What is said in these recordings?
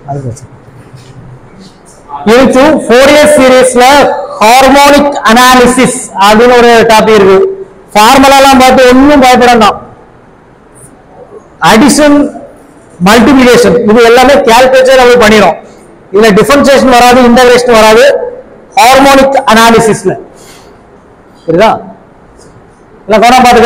அது பிரச்சனை இருக்கு ஃபோரியர் சீரீஸ்ல ஹார்மோனிக் அனாலிசிஸ் அப்படின்னு ஒரு டாபிக் இருக்கு ஃபார்முலாலாம் பார்த்து ஒன்றும் பயப்பட வேண்டாம் அடிஷன் மல்டிபிகேஷன் இது எல்லாமே கால்குலேட்டர் நம்ம பண்ணிடும் இதுல டிஃபரன்சியேஷன் வராது இன்டகிரேஷன் வராது ஹார்மோனிக் அனாலிசிஸ்ல புரியுதா இல்ல கவனம் பாத்துக்க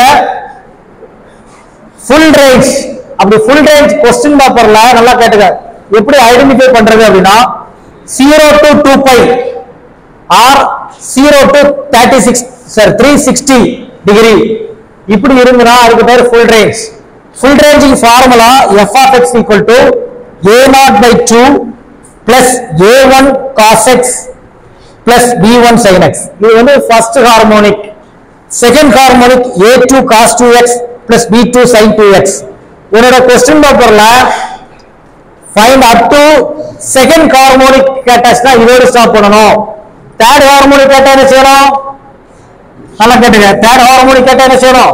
ஃபுல் ரேஞ்ச் அப்படி ஃபுல் ரேஞ்ச் கொஸ்டின் பேப்பர்ல நல்லா கேட்டுக்க எப்படி ஐடென்டிஃபை பண்றது அப்படின்னா zero to two pi or zero to thirty six sir three sixty degree இப்படி இருந்துனா அதுக்கு பேர் ஃபுல் ரேஞ்ச் ஃபுல் ரேஞ்சுக்கு formula F of X equal to A naught by two plus A one cos X plus B one sine X இது வந்து first harmonic second harmonic A two cos two X plus B two sine two X உன்னோட question பேப்பர்ல find up to second harmonic கேட்டாச்சுன்னா இதோட stop பண்ணணும் third harmonic கேட்டா என்ன செய்யணும் நல்லா கேட்டுங்க தேர்ட் ஹார்மோனிக் கேட்டா என்ன செய்யணும்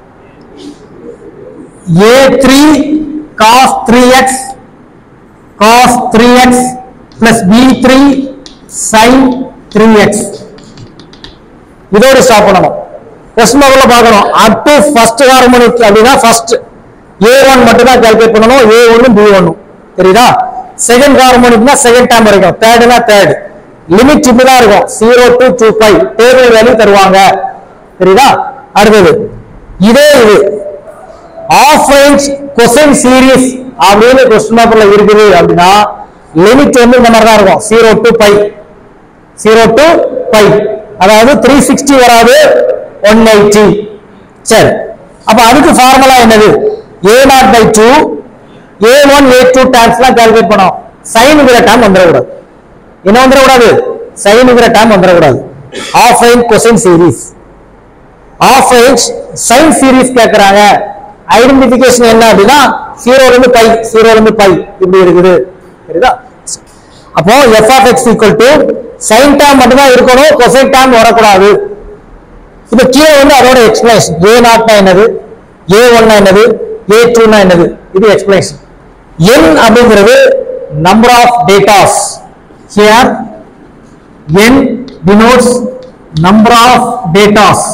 A three cos three X cos three X plus B three sine three X இதோட ஸ்டாப் பண்ணணும் கொஸ்டின் பேப்பர்ல பார்க்கணும் அப் டு ஃபர்ஸ்ட் ஹார்மோனிக் அப்படின்னா ஃபர்ஸ்ட் ஏ ஒன் மட்டும் தான் கால்குலேட் பண்ணணும் ஏ ஒன்னு பி ஒன்னு தெரியுதா செகண்ட் ஹார்மோனிக்னா செகண்ட் டைம் வரைக்கும் தேர்டுனா தேர்ட் லிமிட் இப்படி தான் இருக்கும் zero to two five table value தருவாங்க தெரியுதா அடுத்தது இதே இது ஆஃப் ரேஞ்ச் கொஸ்டின் சீரிஸ் அப்படின்னு கொஸ்டின் பேப்பர்ல இருக்குது அப்படின்னா லிமிட் வந்து இந்த மாதிரி தான் இருக்கும் zero to five zero to five அதாவது த்ரீ சிக்ஸ்டி வராது ஒன் எயிட்டி சரி அப்ப அதுக்கு ஃபார்முலா என்னது A naught by two A one A two டேம்ஸ்லாம் கால்குலேட் பண்ணோம் சைனுங்கிற டேம் வந்துடக்கூடாது என்ன வந்துடக்கூடாது சைனுங்கிற டேம் வந்துடக்கூடாது half range cosine series of range sine series கேட்கறாங்க ஐடென்டிபிகேஷன் என்ன அப்படின்னா ஜீரோல இருந்து பை ஜீரோல இருந்து பை இப்படி இருக்குது சரிதா அப்போ F of X equal to sine term மட்டும்தான் இருக்கணும் கொசைன் டேம் வரக்கூடாது இப்ப கீழே வந்து அதோட எக்ஸ்பிளேஷன் ஏ நாட்னா என்னது ஏ ஒன்னா என்னது ஏ டூனா என்னது இது எக்ஸ்பிளேஷன் என் அப்படிங்கிறது number of datas here N denotes number of datas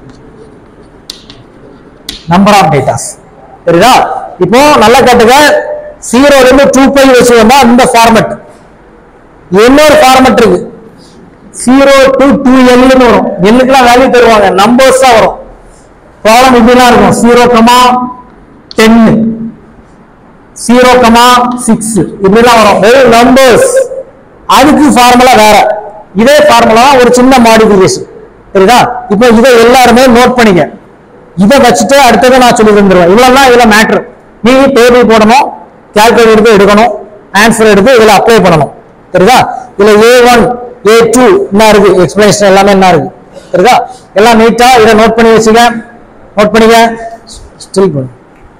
number of datas சரிதா இப்போ நல்லா கேட்டுங்க ஜீரோல இருந்து டூ பை வச்சுக்கோமா இந்த ஃபார்மட் இன்னொரு ஃபார்மட் இருக்கு ஜீரோ டு டூ எல்னு வரும் எல்லுக்குலாம் வேல்யூ தருவாங்க நம்பர்ஸ் தான் வரும் ப்ராப்ளம் இப்படிலாம் இருக்கும் ஜீரோ கமா டென்னு ஜீரோ கமா சிக்ஸ் இப்படிலாம் வரும் வெறும் நம்பர்ஸ் அதுக்கு ஃபார்முலா வேற இதே ஃபார்முலா ஒரு சின்ன மாடிஃபிகேஷன் சரிதா இப்போ இதை எல்லாருமே நோட் பண்ணிக்க இதை வச்சுட்டு அடுத்ததை நான் சொல்லி தந்துருவேன் இவ்வளவுதான் இதுல மேட்ரு நீ டேபிள் போடணும் கால்குலேட் எடுத்து எடுக்கணும் ஆன்சர் எடுத்து இதுல அப்ளை பண்ணணும் சரிதா இதுல ஏ ஒன் ஏ டூ என்ன இருக்கு எக்ஸ்பிளேஷன் எல்லாமே என்ன இருக்கு சரிதா எல்லாம் நீட்டா இதை நோட் பண்ணி வச்சுக்க நோட் பண்ணிக்க ஸ்டில் பண்ணு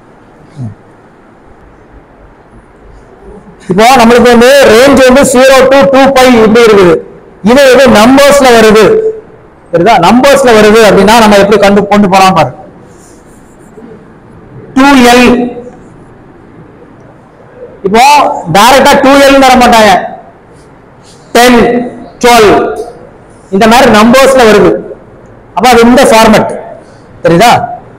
இப்போ நம்மளுக்கு வந்து ரேஞ்ச் வந்து ஜீரோ டு டூ பை இப்படி இருக்குது இது இது நம்பர்ஸ்ல வருது சரிதா நம்பர்ஸ்ல வருது அப்படின்னா நம்ம எப்படி கண்டு கொண்டு போலாம் பாரு டூ எல் இப்போ டைரக்டா டூ எல் தர மாட்டாங்க டென் டுவெல் இந்த மாதிரி நம்பர்ஸ்ல வருது அப்ப அது இந்த ஃபார்மட் தெரியுதா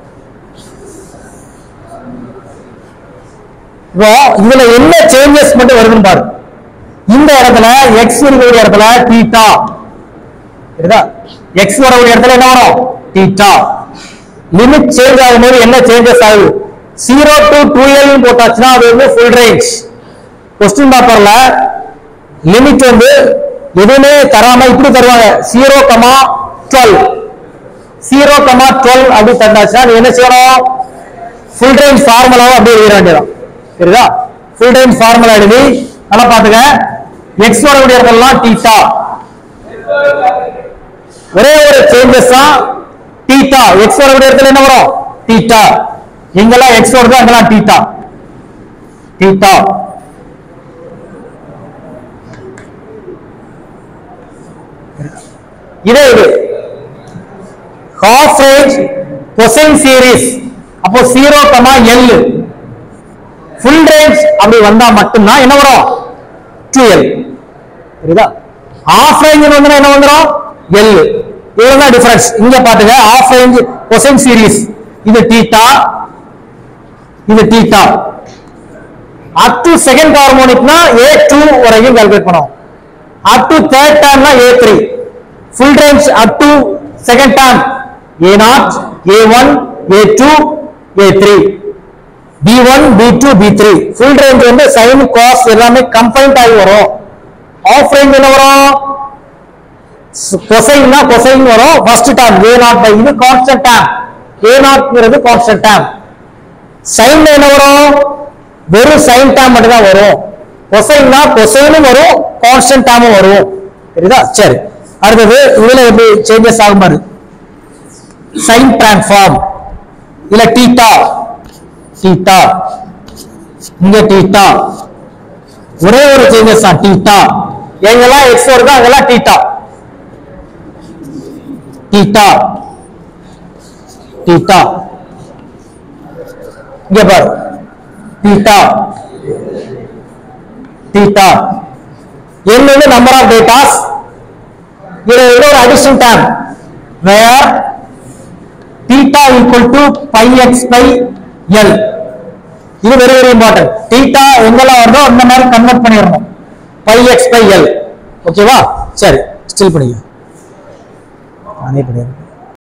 இப்போ இதுல என்ன சேஞ்சஸ் மட்டும் வருதுன்னு பாரு இந்த இடத்துல எக்ஸ் இருக்கக்கூடிய இடத்துல தீட்டா சரிதா எக்ஸ் வரக்கூடிய இடத்துல என்ன வரும் தீட்டா லிமிட் சேஞ்ச் ஆகும்போது என்ன சேஞ்சஸ் ஆகுது ஜீரோ டு டூ எல் போட்டாச்சுன்னா அது வந்து ஃபுல் ரேஞ்ச் கொஸ்டின் பேப்பர்ல லிமிட் வந்து எதுவுமே தராம இப்படி தருவாங்க zero comma twelve zero comma twelve அப்படி தந்தாச்சுன்னா நீ என்ன செய்யணும் ஃபுல் ரேஞ்ச் ஃபார்முலாவை அப்படியே எழுத வேண்டியதான் சரிதா ஃபுல் ரேஞ்ச் ஃபார்முலா எழுதி நல்லா பாத்துக்க எக்ஸ் வரக்கூடிய இடத்துலலாம் தீட்டா ஒரே ஒரு சேஞ்சஸ் தான் தீட்டா எக்ஸ் வரக்கூடிய இடத்துல என்ன வரும் தீட்டா எங்கெல்லாம் எக்ஸ் வருதோ அங்கெல்லாம் தீட்டா தீட்டா இதே இது ஹாஃப் ரேஞ்ச் கொசைன் சீரிஸ் அப்போ zero comma L full range அப்படி வந்தா மட்டும்தான் என்ன வரும் டூ எல் புரியுதா ஆஃப் ரேஞ்ச் வந்து என்ன வந்துடும் எல் இதுதான் டிஃபரன்ஸ் இங்க பாத்துங்க ஆஃப் ரேஞ்ச் கொசைன் சீரிஸ் இது தீட்டா இது தீட்டா அப் டு செகண்ட் ஹார்மோனிக்னா ஏ டூ வரைக்கும் கால்குலேட் பண்ணுவோம் அப் டு தேர்ட் டேர்ம்னா A three full range up to second term A naught A one A two A three B one B two B three full range வந்து sine cos எல்லாமே combined ஆகி வரும் half range என்ன வரும் கொசைன்னா cosine வரும் first term A naught by இது constant term A நாட்ங்கிறது கான்ஸ்டன்ட் டேர்ம் சைன் என்ன வரும் வெறும் சைன் டேர்ம் மட்டும் தான் வரும் கொசைன்னா கொசைனும் வரும் கான்ஸ்டன்ட் டேர்மும் வரும் புரியுதா சரி அடுத்தது இதுல எப்படி சேஞ்சஸ் ஆகும் பாரு சைன் டிரான்ஸ்ஃபார்ம் இல்ல டீட்டா டீட்டா இங்க டீட்டா ஒரே ஒரு சேஞ்சஸ் தான் டீட்டா எங்கெல்லாம் எக்ஸ் வருதோ அங்கெல்லாம் டீட்டா டீட்டா டீட்டா இங்க பாரு டீட்டா டீட்டா n வந்து நம்பர் ஆஃப் டேட்டாஸ் இதுல இன்னொரு addition term where theta equal to pi X by L இது வெரி வெரி இம்பார்ட்டன்ட் தீட்டா எங்கெல்லாம் வருதோ அந்த மாதிரி கன்வெர்ட் பண்ணிடணும் பை எக்ஸ் பை எல் ஓகேவா சரி ஸ்டில் பண்ணிக்க நானே பண்ணிடுறேன்